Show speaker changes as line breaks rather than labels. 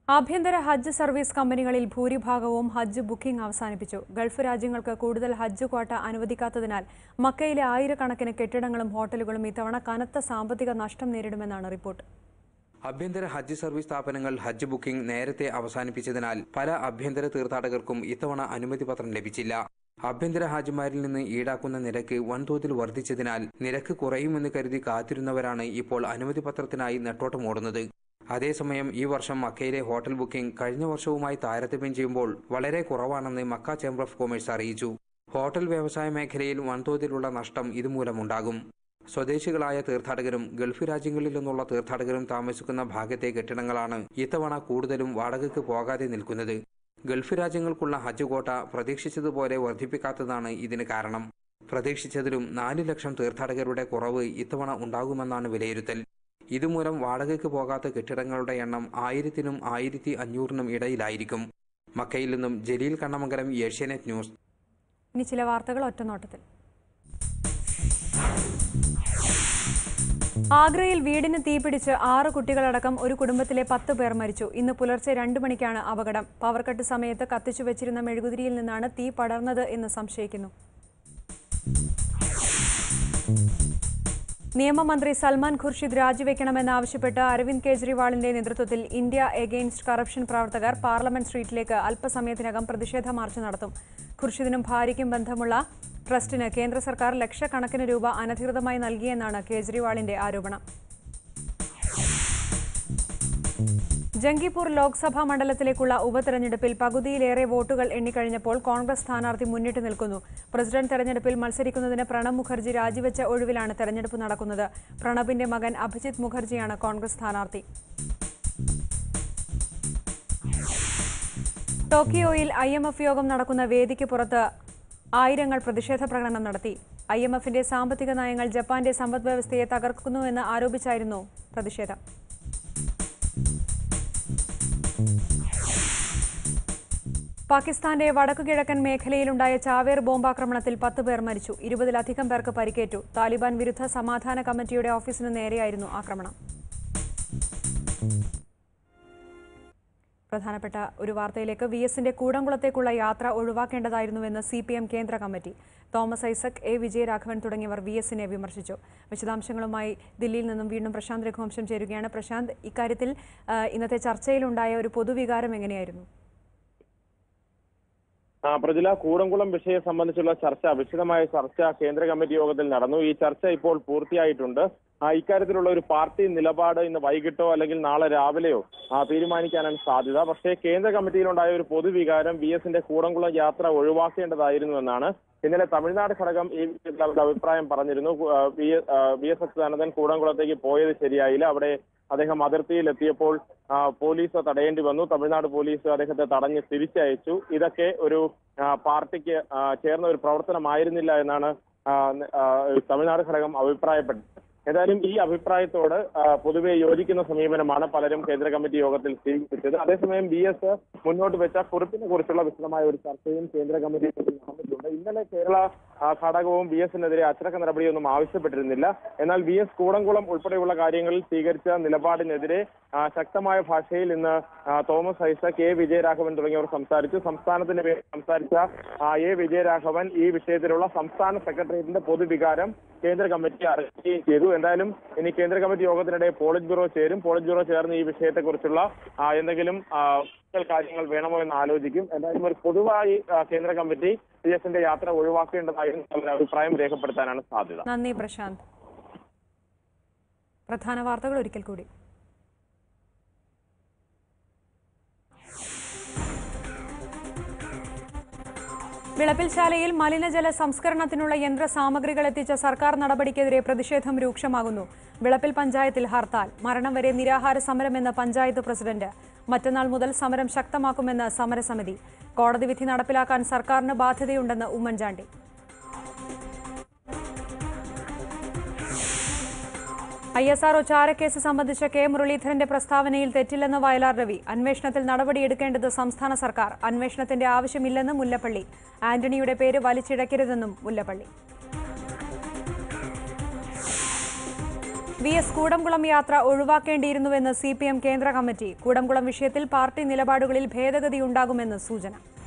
ആഭ്യന്തര ഹജ്ജ് സർവീസ് കമ്പനികളിൽ ഭൂരിഭാഗവും ഹജ്ജ് ബുക്കിംഗ് അവസാനിപ്പിച്ചു ഗൾഫ് രാജ്യങ്ങൾക്ക് കൂടുതൽ ഹജ്ജ് ക്വാട്ട അനുവദിക്കാത്തതിനാൽ മക്കയിലെ ആയിരക്കണക്കിന് കെട്ടിടങ്ങളും ഹോട്ടലുകളും ഇത്തവണ കനത്ത സാമ്പത്തിക നഷ്ടം നേരിടുമെന്നാണ് റിപ്പോർട്ട്
ആഭ്യന്തര ഹജ്ജ് സർവീസ് സ്ഥാപനങ്ങൾ ഹജ്ജ് ബുക്കിംഗ് നേരത്തെ അവസാനിപ്പിച്ചതിനാൽ പല ആഭ്യന്തര തീർത്ഥാടകർക്കും ഇത്തവണ അനുമതി പത്രം ലഭിച്ചില്ല ആഭ്യന്തര ഹാജിമാരിൽ നിന്ന് ഈടാക്കുന്ന നിരക്ക് വൻതോതിൽ വർദ്ധിച്ചതിനാൽ നിരക്ക് കുറയുമെന്ന് കരുതി കാത്തിരുന്നവരാണ് ഇപ്പോൾ അനുമതി പത്രത്തിനായി നെട്ടോട്ടമോടുന്നത് അതേസമയം ഈ വർഷം മക്കയിലെ ഹോട്ടൽ ബുക്കിംഗ് കഴിഞ്ഞ വർഷവുമായി താരതമ്യം ചെയ്യുമ്പോൾ വളരെ കുറവാണെന്ന് മക്ക ചേംബർ ഓഫ് കൊമേഴ്സ് അറിയിച്ചു ഹോട്ടൽ വ്യവസായ മേഖലയിൽ വൻതോതിലുള്ള നഷ്ടം ഇതുമൂലമുണ്ടാകും സ്വദേശികളായ തീർത്ഥാടകരും ഗൾഫ് രാജ്യങ്ങളിൽ നിന്നുള്ള തീർത്ഥാടകരും താമസിക്കുന്ന ഭാഗത്തെ കെട്ടിടങ്ങളാണ് ഇത്തവണ കൂടുതലും വാടകയ്ക്ക് പോകാതെ നിൽക്കുന്നത് ഗൾഫ് രാജ്യങ്ങൾക്കുള്ള ഹജ്ജ് കോട്ട പ്രതീക്ഷിച്ചതുപോലെ വർദ്ധിപ്പിക്കാത്തതാണ് ഇതിന് കാരണം പ്രതീക്ഷിച്ചതിലും നാല് ലക്ഷം തീർത്ഥാടകരുടെ കുറവ് ഇത്തവണ ഉണ്ടാകുമെന്നാണ് വിലയിരുത്തൽ ഇതുമൂലം വാടകയ്ക്ക് പോകാത്ത കെട്ടിടങ്ങളുടെ എണ്ണം ആയിരത്തിനും ആയിരത്തി അഞ്ഞൂറിനും ഇടയിലായിരിക്കും മക്കയിൽ നിന്നും ജലീൽ കണ്ണമംഗലം ഏഷ്യാനെറ്റ് ന്യൂസ്
ഇനി ചില വാർത്തകൾ ഒറ്റനോട്ടത്തിൽ ആഗ്രയിൽ വീടിന് തീപിടിച്ച് ആറ് കുട്ടികളടക്കം ഒരു കുടുംബത്തിലെ പത്ത് പേർ മരിച്ചു ഇന്ന് പുലർച്ചെ രണ്ടു മണിക്കാണ് അപകടം പവർ കട്ട് സമയത്ത് കത്തിച്ചു വെച്ചിരുന്ന മെഴുകുതിരിയിൽ നിന്നാണ് തീ പടർന്നത് എന്ന് സംശയിക്കുന്നു നിയമമന്ത്രി സൽമാൻ ഖുർഷിദ് രാജിവെക്കണമെന്നാവശ്യപ്പെട്ട് അരവിന്ദ് കെജ്രിവാളിന്റെ നേതൃത്വത്തിൽ ഇന്ത്യ എഗെയിൻസ്റ്റ് കറപ്ഷൻ പ്രവർത്തകർ പാർലമെന്റ് സ്ട്രീറ്റിലേക്ക് അല്പസമയത്തിനകം പ്രതിഷേധ മാർച്ച് നടത്തും ഖുർഷിദിനും ഭാര്യയ്ക്കും ബന്ധമുള്ള ട്രസ്റ്റിന് കേന്ദ്ര സർക്കാർ ലക്ഷക്കണക്കിന് രൂപ അനധികൃതമായി നൽകിയെന്നാണ് കേജ്രിവാളിന്റെ ആരോപണം ജംഗിപൂർ ലോക്സഭാ മണ്ഡലത്തിലേക്കുള്ള ഉപതെരഞ്ഞെടുപ്പിൽ പകുതിയിലേറെ വോട്ടുകൾ എണ്ണിക്കഴിഞ്ഞപ്പോൾ കോൺഗ്രസ് സ്ഥാനാർത്ഥി മുന്നിട്ട് നിൽക്കുന്നു പ്രസിഡന്റ് തെരഞ്ഞെടുപ്പിൽ മത്സരിക്കുന്നതിന് പ്രണബ് മുഖർജി രാജിവെച്ച ഒഴിവിലാണ് തെരഞ്ഞെടുപ്പ് നടക്കുന്നത് പ്രണബിന്റെ മകൻ അഭിജിത് മുഖർജിയാണ് കോൺഗ്രസ് സ്ഥാനാർത്ഥി ടോക്കിയോയിൽ ഐ എം എഫ് യോഗം നടക്കുന്ന വേദിക്ക് പുറത്ത് ആയിരങ്ങൾ പ്രതിഷേധ പ്രകടനം നടത്തി ഐ എം എഫിന്റെ സാമ്പത്തിക നയങ്ങൾ ജപ്പാന്റെ സമ്പദ്വ്യവസ്ഥയെ തകർക്കുന്നുവെന്ന് ആരോപിച്ചായിരുന്നു പ്രതിഷേധം പാകിസ്ഥാന്റെ വടക്കുകിഴക്കൻ മേഖലയിലുണ്ടായ ചാവേർ ബോംബാക്രമണത്തിൽ പത്ത് പേർ മരിച്ചു ഇരുപതിലധികം പേർക്ക് പരിക്കേറ്റു താലിബാൻ വിരുദ്ധ സമാധാന കമ്മിറ്റിയുടെ ഓഫീസിന് നേരെയായിരുന്നു ആക്രമണം പ്രധാനപ്പെട്ട ഒരു വാർത്തയിലേക്ക് വി എസിന്റെ കൂടംകുളത്തേക്കുള്ള യാത്ര ഒഴിവാക്കേണ്ടതായിരുന്നുവെന്ന് സി പി എം കേന്ദ്ര കമ്മിറ്റി തോമസ് ഐസക് എ വിജയരാഘവൻ തുടങ്ങിയവർ വി എസിനെ വിമർശിച്ചു വിശദാംശങ്ങളുമായി ദില്ലിയിൽ നിന്നും വീണ്ടും പ്രശാന്ത് രഘുവംശം ചേരുകയാണ് പ്രശാന്ത് ഇക്കാര്യത്തിൽ ആ, ഇന്നത്തെ ചർച്ചയിലുണ്ടായ ഒരു പൊതുവികാരം എങ്ങനെയായിരുന്നു
ആ, പ്രജില കൂടംകുളം വിഷയം സംബന്ധിച്ചുള്ള ചർച്ച വിശദമായ ചർച്ച കേന്ദ്ര കമ്മിറ്റി യോഗത്തിൽ നടന്നു ഈ ചർച്ച ഇപ്പോൾ പൂർത്തിയായിട്ടുണ്ട് ആ, ഇക്കാര്യത്തിലുള്ള ഒരു പാർട്ടി നിലപാട് ഇന്ന് വൈകിട്ടോ അല്ലെങ്കിൽ നാളെ രാവിലെയോ ആ, തീരുമാനിക്കാനാണ് സാധ്യത പക്ഷേ കേന്ദ്ര കമ്മിറ്റിയിലുണ്ടായ ഒരു പൊതുവികാരം വി എസിന്റെ കൂടംകുളം യാത്ര ഒഴിവാക്കേണ്ടതായിരുന്നു എന്നാണ് ഇന്നലെ തമിഴ്നാട് ഘടകം ഈ വിഷയത്തിൽ അവരുടെ അഭിപ്രായം പറഞ്ഞിരുന്നു ആ, വി എ- ആ, വി എസ് അച്യുതാനന്ദൻ കൂടംകുളത്തേക്ക് പോയത് ശരിയായില്ല അവിടെ അദ്ദേഹം അതിർത്തിയിൽ എത്തിയപ്പോൾ ആ, പോലീസ് തടയേണ്ടി വന്നു തമിഴ്നാട് പോലീസ് അദ്ദേഹത്തെ തടഞ്ഞ് തിരിച്ചയച്ചു ഇതൊക്കെ ഒരു ആ, പാർട്ടിക്ക് ആ, ചേർന്ന ഒരു പ്രവർത്തനമായിരുന്നില്ല എന്നാണ് ആ, ആ, തമിഴ്നാട് ഘടകം അഭിപ്രായപ്പെട്ടത് ഏതായാലും ഈ അഭിപ്രായത്തോട് ആ, പൊതുവെ യോജിക്കുന്ന സമീപനമാണ് പലരും കേന്ദ്ര കമ്മിറ്റി യോഗത്തിൽ സ്വീകരിച്ചത് അതേസമയം ബി എസ് മുന്നോട്ട് വെച്ച കുറിപ്പിനെ കുറിച്ചുള്ള വിശദമായ ഒരു ചർച്ചയും കേന്ദ്ര കമ്മിറ്റി യോഗത്തിൽ നടന്നിട്ടുണ്ട് ഇന്നലെ കേരള ആ, ഘടകവും ബി എസിനെതിരെ അച്ചടക്ക നടപടിയൊന്നും ആവശ്യപ്പെട്ടിരുന്നില്ല എന്നാൽ ബി എസ് കൂടംകുളം ഉൾപ്പെടെയുള്ള കാര്യങ്ങളിൽ സ്വീകരിച്ച നിലപാടിനെതിരെ ആ, ശക്തമായ ഭാഷയിൽ ഇന്ന് ആ, തോമസ് ഐസക് എ വിജയരാഘവൻ തുടങ്ങിയവർ സംസാരിച്ചു സംസ്ഥാനത്തിന് വേണ്ടി സംസാരിച്ച ആ, എ വിജയരാഘവൻ ഈ വിഷയത്തിലുള്ള സംസ്ഥാന സെക്രട്ടേറിയറ്റിന്റെ പൊതുവികാരം കേന്ദ്ര കമ്മിറ്റി അറിയിക്കുകയും ചെയ്തു എന്തായാലും ഇനി കേന്ദ്ര കമ്മിറ്റി യോഗത്തിനിടെ പോളിറ്റ് ബ്യൂറോ ചേരും പോളിറ്റ് ബ്യൂറോ ചേർന്ന് ഈ വിഷയത്തെക്കുറിച്ചുള്ള ആ, എന്തെങ്കിലും ആ, കൂടുതൽ കാര്യങ്ങൾ വേണമോ എന്ന് ആലോചിക്കും എന്തായാലും ഒരു പൊതുവായി ആ, കേന്ദ്ര കമ്മിറ്റി പി എസിന്റെ യാത്ര ഒഴിവാക്കേണ്ടതായിരുന്നു എന്നുള്ള അഭിപ്രായം രേഖപ്പെടുത്താനാണ് സാധ്യത
നന്ദി പ്രശാന്ത് പ്രധാന വാർത്തകൾ ഒരിക്കൽ കൂടി വിളപ്പിൽശാലയിൽ മലിനജല സംസ്കരണത്തിനുള്ള യന്ത്ര സാമഗ്രികൾ എത്തിച്ച സർക്കാർ നടപടിക്കെതിരെ പ്രതിഷേധം രൂക്ഷമാകുന്നു വിളപ്പിൽ പഞ്ചായത്തിൽ ഹർത്താൽ മരണം വരെ നിരാഹാര സമരമെന്ന് പഞ്ചായത്ത് പ്രസിഡന്റ് മറ്റന്നാൾ മുതൽ സമരം ശക്തമാക്കുമെന്ന് സമരസമിതി കോടതി വിധി നടപ്പിലാക്കാൻ സർക്കാരിന് ബാധ്യതയുണ്ടെന്ന് ഉമ്മൻചാണ്ടി ഐ എസ് ആർഒ ചാരക്കേസ് സംബന്ധിച്ച കെ മുരളീധരന്റെ പ്രസ്താവനയിൽ തെറ്റില്ലെന്ന് വയലാർ രവി അന്വേഷണത്തിൽ നടപടിയെടുക്കേണ്ടത് സംസ്ഥാന സർക്കാർ അന്വേഷണത്തിന്റെ ആവശ്യമില്ലെന്ന് മുല്ലപ്പള്ളി ആന്റണിയുടെ പേര് വലിച്ചിഴക്കരുതെന്നും മുല്ലപ്പള്ളി വി എസ് കൂടംകുളം യാത്ര ഒഴിവാക്കേണ്ടിയിരുന്നുവെന്ന് സി പി എം കേന്ദ്ര കമ്മിറ്റി കൂടംകുളം വിഷയത്തിൽ പാർട്ടി നിലപാടുകളിൽ ഭേദഗതിയുണ്ടാകുമെന്ന് സൂചന